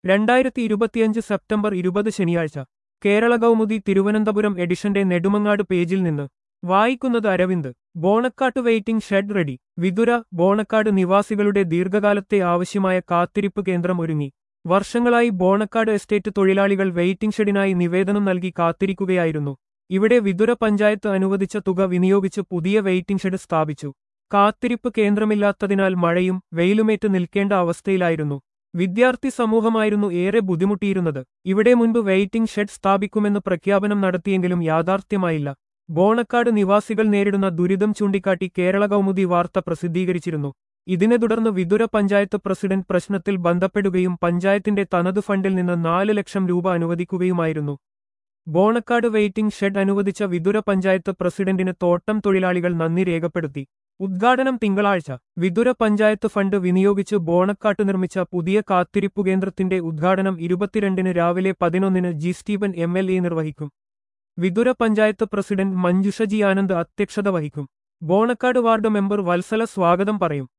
രണ്ടായിരത്തി ഇരുപത്തിയഞ്ച് സെപ്റ്റംബർ ഇരുപത് ശനിയാഴ്ച കേരള കൗമുദി തിരുവനന്തപുരം എഡിഷന്റെ നെടുമങ്ങാട് പേജിൽ നിന്ന് വായിക്കുന്നത് അരവിന്ദ് ബോണക്കാട്ട് waiting shed ready Vithura Bonakkad നിവാസികളുടെ ദീർഘകാലത്തെ ആവശ്യമായ കാത്തിരിപ്പ് കേന്ദ്രം ഒരുങ്ങി വർഷങ്ങളായി ബോണക്കാട് എസ്റ്റേറ്റ് തൊഴിലാളികൾ വെയിറ്റിംഗ് ഷെഡിനായി നിവേദനം നൽകി കാത്തിരിക്കുകയായിരുന്നു ഇവിടെ വിതുര പഞ്ചായത്ത് അനുവദിച്ച തുക വിനിയോഗിച്ച് പുതിയ വെയിറ്റിംഗ് ഷെഡ് സ്ഥാപിച്ചു കാത്തിരിപ്പ് കേന്ദ്രമില്ലാത്തതിനാൽ മഴയും വെയിലുമേറ്റ് നിൽക്കേണ്ട അവസ്ഥയിലായിരുന്നു വിദ്യാർത്ഥി സമൂഹമായിരുന്നു ഏറെ ബുദ്ധിമുട്ടിയിരുന്നത് ഇവിടെ മുൻപ് വെയിറ്റിംഗ് ഷെഡ് സ്ഥാപിക്കുമെന്ന് പ്രഖ്യാപനം നടത്തിയെങ്കിലും യാഥാർത്ഥ്യമായില്ല ബോണക്കാട് നിവാസികൾ നേരിടുന്ന ദുരിതം ചൂണ്ടിക്കാട്ടി കേരള കൗമുദി വാർത്ത പ്രസിദ്ധീകരിച്ചിരുന്നു ഇതിനെ തുടർന്ന് വിതുര പഞ്ചായത്ത് പ്രസിഡന്റ് പ്രശ്നത്തിൽ ബന്ധപ്പെടുകയും പഞ്ചായത്തിന്റെ തനത് ഫണ്ടിൽ നിന്ന് നാല് ലക്ഷം രൂപ അനുവദിക്കുകയുമായിരുന്നു ബോണക്കാട് വെയിറ്റിംഗ് ഷെഡ് അനുവദിച്ച വിതുര പഞ്ചായത്ത് പ്രസിഡന്റിന് തോട്ടം തൊഴിലാളികൾ നന്ദി രേഖപ്പെടുത്തി ഉദ്ഘാടനം തിങ്കളാഴ്ച വിതുര പഞ്ചായത്ത് ഫണ്ട് വിനിയോഗിച്ച് ബോണക്കാട്ട് നിർമ്മിച്ച പുതിയ കാത്തിരിപ്പു കേന്ദ്രത്തിന്റെ ഉദ്ഘാടനം ഇരുപത്തിരണ്ടിന് രാവിലെ പതിനൊന്നിന് G Steven M L A നിർവഹിക്കും വിതുര പഞ്ചായത്ത് പ്രസിഡന്റ് മഞ്ജുഷ ജി ആനന്ദ് അധ്യക്ഷത വഹിക്കും ബോണക്കാട് വാർഡ് മെമ്പർ വത്സല സ്വാഗതം പറയും